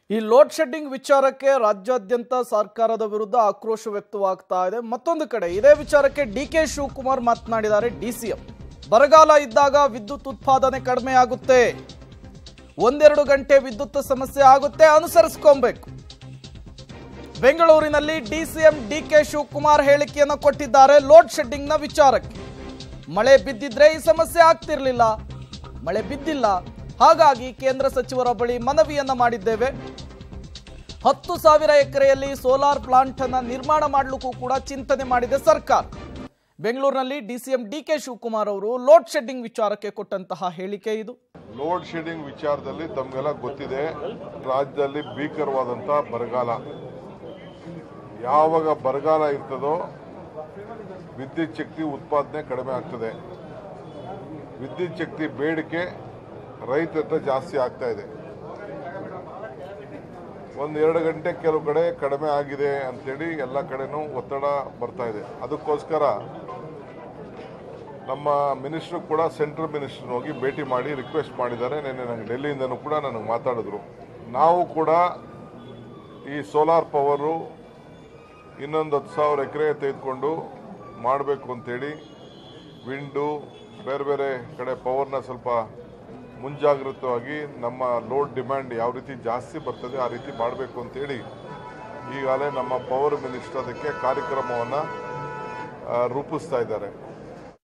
ಈ load shedding ವಿಚಾರಕ್ಕೆ ರಾಜ್ಯಾದ್ಯಂತ ಸರ್ಕಾರದ ವಿರುದ್ಧ ಆಕ್ರೋಶ ವ್ಯಕ್ತವಾಗ್ತಾ ಇದೆ ಮತ್ತೊಂದು ಕಡೆ ಇದೇ ವಿಚಾರಕ್ಕೆ ಡಿ ಕೆ ಶಿವಕುಮಾರ್ ಮಾತನಾಡಿದ್ದಾರೆ ಡಿಸಿಎಂ ಬರಗಾಲ ಇದ್ದಾಗ ವಿದ್ಯುತ್ ಉತ್ಪಾದನೆ ಕಡಿಮೆ ಆಗುತ್ತೆ ಒಂದೆರಡು ಗಂಟೆ ವಿದ್ಯುತ್ ಸಮಸ್ಯೆ ಆಗುತ್ತೆ ಅನುಸರಿಸ್ಕೊಬೇಕು ಬೆಂಗಳೂರಿನಲ್ಲಿ ಡಿಸಿಎಂ ಡಿ ಕೆ ಶಿವಕುಮಾರ್ ಹೇಳಿಕೆಯನ್ನು ಕೊಟ್ಟಿದ್ದಾರೆ ಲೋಡ್ ಶೆಡ್ಡಿಂಗ್ನ ವಿಚಾರಕ್ಕೆ ಮಳೆ ಬಿದ್ದಿದ್ರೆ ಈ ಸಮಸ್ಯೆ ಆಗ್ತಿರ್ಲಿಲ್ಲ ಮಳೆ ಬಿದ್ದಿಲ್ಲ ಹಾಗಾಗಿ ಕೇಂದ್ರ ಸಚಿವರ ಬಳಿ ಮನವಿಯನ್ನ ಮಾಡಿದ್ದೇವೆ ಹತ್ತು ಸಾವಿರ ಎಕರೆಯಲ್ಲಿ ಸೋಲಾರ್ ಪ್ಲಾಂಟ್ ಅನ್ನ ನಿರ್ಮಾಣ ಮಾಡಲಿಕ್ಕೂ ಕೂಡ ಚಿಂತನೆ ಮಾಡಿದೆ ಸರ್ಕಾರ ಬೆಂಗಳೂರಿನಲ್ಲಿ ಡಿಸಿಎಂ ಡಿ ಕೆ ಶಿವಕುಮಾರ್ ಅವರು ಲೋಡ್ ಶೆಡ್ಡಿಂಗ್ ವಿಚಾರಕ್ಕೆ ಕೊಟ್ಟಂತಹ ಹೇಳಿಕೆ ಇದು ಲೋಡ್ ಶೆಡ್ಡಿಂಗ್ ವಿಚಾರದಲ್ಲಿ ತಮಗೆಲ್ಲ ಗೊತ್ತಿದೆ ರಾಜ್ಯದಲ್ಲಿ ಭೀಕರವಾದಂಥ ಬರಗಾಲ ಯಾವಾಗ ಬರಗಾಲ ಇರ್ತದೋ ವಿದ್ಯುತ್ ಶಕ್ತಿ ಉತ್ಪಾದನೆ ಕಡಿಮೆ ಆಗ್ತದೆ ವಿದ್ಯುತ್ ಶಕ್ತಿ ಬೇಡಿಕೆ ರೈತರ ಹತ್ರ ಜಾಸ್ತಿ ಆಗ್ತಾ ಇದೆ ಒಂದು ಎರಡು ಗಂಟೆ ಕೆಲವು ಕಡೆ ಕಡಿಮೆ ಆಗಿದೆ ಅಂತೇಳಿ ಎಲ್ಲ ಕಡೆನೂ ಒತ್ತಡ ಬರ್ತಾ ಇದೆ ಅದಕ್ಕೋಸ್ಕರ ನಮ್ಮ ಮಿನಿಸ್ಟ್ರು ಕೂಡ ಸೆಂಟ್ರಲ್ ಮಿನಿಸ್ಟರ್ ಹೋಗಿ ಭೇಟಿ ಮಾಡಿ ರಿಕ್ವೆಸ್ಟ್ ಮಾಡಿದ್ದಾರೆ ನಿನ್ನೆ ನಂಗೆ ಡೆಲ್ಲಿಯಿಂದನೂ ಕೂಡ ನನಗೆ ಮಾತಾಡಿದ್ರು ನಾವು ಕೂಡ ಈ ಸೋಲಾರ್ ಪವರು ಇನ್ನೊಂದು ಹತ್ತು ಸಾವಿರ ಎಕರೆ ತೆಗೆದುಕೊಂಡು ಮಾಡಬೇಕು ಅಂತೇಳಿ ವಿಂಡು ಬೇರೆ ಬೇರೆ ಕಡೆ ಪವರ್ನ ಸ್ವಲ್ಪ ಮುಂಜಾಗ್ರತವಾಗಿ ನಮ್ಮ ಲೋಡ್ ಡಿಮ್ಯಾಂಡ್ ಯಾವ ರೀತಿ ಜಾಸ್ತಿ ಬರ್ತದೆ ಆ ರೀತಿ ಮಾಡಬೇಕು ಅಂತೇಳಿ ಈಗಾಗಲೇ ನಮ್ಮ ಪವರ್ ಮಿನಿಸ್ಟರ್ ಅದಕ್ಕೆ ಕಾರ್ಯಕ್ರಮವನ್ನು ರೂಪಿಸ್ತಾ ಇದ್ದಾರೆ